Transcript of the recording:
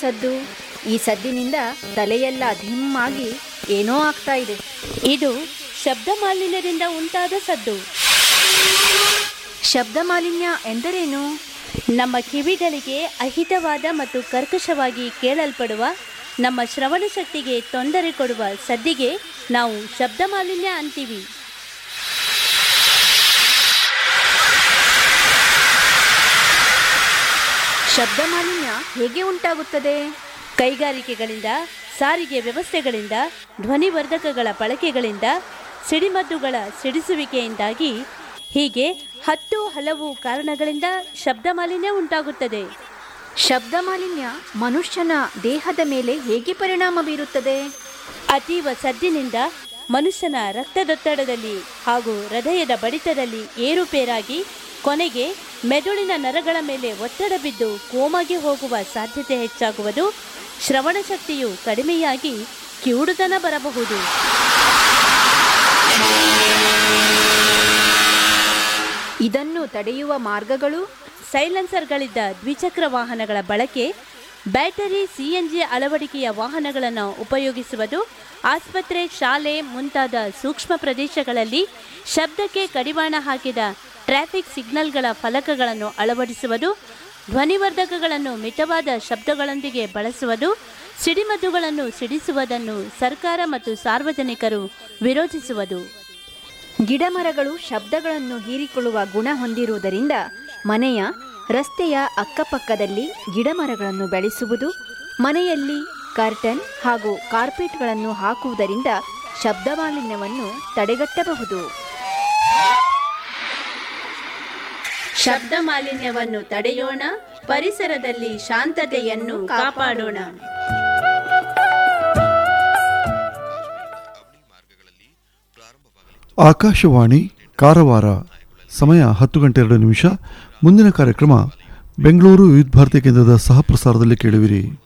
ಸದ್ದು ಈ ಸದ್ದಿನಿಂದ ತಲೆಯೆಲ್ಲ ಧಿಮ್ಮಾಗಿ ಏನೋ ಆಗ್ತಾ ಇದೆ ಇದು ಶಬ್ದ ಮಾಲಿನ್ಯದಿಂದ ಉಂಟಾದ ಸದ್ದು ಶಬ್ದ ಮಾಲಿನ್ಯ ಎಂದರೇನು ನಮ್ಮ ಕಿವಿಗಳಿಗೆ ಅಹಿತವಾದ ಮತ್ತು ಕರ್ಕಶವಾಗಿ ಕೇಳಲ್ಪಡುವ ನಮ್ಮ ಶ್ರವಣ ಶಕ್ತಿಗೆ ತೊಂದರೆ ಕೊಡುವ ಸದ್ದಿಗೆ ನಾವು ಶಬ್ದ ಮಾಲಿನ್ಯ ಅಂತೀವಿ ಶಬ್ದ ಮಾಲಿನ್ಯ ಹೇಗೆ ಉಂಟಾಗುತ್ತದೆ ಕೈಗಾರಿಕೆಗಳಿಂದ ಸಾರಿಗೆ ವ್ಯವಸ್ಥೆಗಳಿಂದ ಧ್ವನಿವರ್ಧಕಗಳ ಬಳಕೆಗಳಿಂದ ಸಿಡಿಮದ್ದುಗಳ ಸಿಡಿಸುವಿಕೆಯಿಂದಾಗಿ ಹೀಗೆ ಹತ್ತು ಹಲವು ಕಾರಣಗಳಿಂದ ಶಬ್ದ ಮಾಲಿನ್ಯ ಉಂಟಾಗುತ್ತದೆ ಶಬ್ದ ಮಾಲಿನ್ಯ ಮನುಷ್ಯನ ದೇಹದ ಮೇಲೆ ಹೇಗೆ ಪರಿಣಾಮ ಬೀರುತ್ತದೆ ಅತೀವ ಸದ್ದಿನಿಂದ ಮನುಷ್ಯನ ರಕ್ತದೊತ್ತಡದಲ್ಲಿ ಹಾಗೂ ಹೃದಯದ ಬಡಿತದಲ್ಲಿ ಏರುಪೇರಾಗಿ ಕೊನೆಗೆ ಮೆದುಳಿನ ನರಗಳ ಮೇಲೆ ಒತ್ತಡ ಬಿದ್ದು ಕೋಮಾಗೆ ಹೋಗುವ ಸಾಧ್ಯತೆ ಹೆಚ್ಚಾಗುವುದು ಶ್ರವಣ ಶಕ್ತಿಯು ಕಡಿಮೆಯಾಗಿ ಕಿವುಡುತನ ಬರಬಹುದು ಇದನ್ನು ತಡೆಯುವ ಮಾರ್ಗಗಳು ಸೈಲೆನ್ಸರ್ಗಳಿದ್ದ ದ್ವಿಚಕ್ರ ವಾಹನಗಳ ಬಳಕೆ ಬ್ಯಾಟರಿ ಸಿಎನ್ಜಿ ಅಳವಡಿಕೆಯ ವಾಹನಗಳನ್ನು ಉಪಯೋಗಿಸುವುದು ಆಸ್ಪತ್ರೆ ಶಾಲೆ ಮುಂತಾದ ಸೂಕ್ಷ್ಮ ಪ್ರದೇಶಗಳಲ್ಲಿ ಶಬ್ದಕ್ಕೆ ಕಡಿವಾಣ ಹಾಕಿದ ಟ್ರಾಫಿಕ್ ಸಿಗ್ನಲ್ಗಳ ಫಲಕಗಳನ್ನು ಅಳವಡಿಸುವುದು ಧ್ವನಿವರ್ಧಕಗಳನ್ನು ಮಿತವಾದ ಶಬ್ದಗಳೊಂದಿಗೆ ಬಳಸುವುದು ಸಿಡಿಮದ್ದುಗಳನ್ನು ಸಿಡಿಸುವುದನ್ನು ಸರ್ಕಾರ ಮತ್ತು ಸಾರ್ವಜನಿಕರು ವಿರೋಧಿಸುವುದು ಗಿಡಮರಗಳು ಶಬ್ದಗಳನ್ನು ಹೀರಿಕೊಳ್ಳುವ ಗುಣ ಹೊಂದಿರುವುದರಿಂದ ಮನೆಯ ರಸ್ತೆಯ ಅಕ್ಕಪಕ್ಕದಲ್ಲಿ ಗಿಡಮರಗಳನ್ನು ಬೆಳೆಸುವುದು ಮನೆಯಲ್ಲಿ ಕರ್ಟನ್ ಹಾಗೂ ಕಾರ್ಪೆಟ್ಗಳನ್ನು ಹಾಕುವುದರಿಂದ ಶಬ್ದ ಮಾಲಿನ್ಯವನ್ನು ತಡೆಗಟ್ಟಬಹುದು ಶಬ್ದ ಮಾಲಿನ್ಯವನ್ನು ತಡೆಯೋಣ ಪರಿಸರದಲ್ಲಿ ಶಾಂತತೆಯನ್ನು ಕಾಪಾಡೋಣ ಆಕಾಶವಾಣಿ ಕಾರವಾರ ಸಮಯ ಹತ್ತು ಗಂಟೆ ಎರಡು ನಿಮಿಷ ಮುಂದಿನ ಕಾರ್ಯಕ್ರಮ ಬೆಂಗಳೂರು ವಿದ್ಯುತ್ ಭಾರತಿ ಕೇಂದ್ರದ ಸಹ ಪ್ರಸಾರದಲ್ಲಿ ಕೇಳುವಿರಿ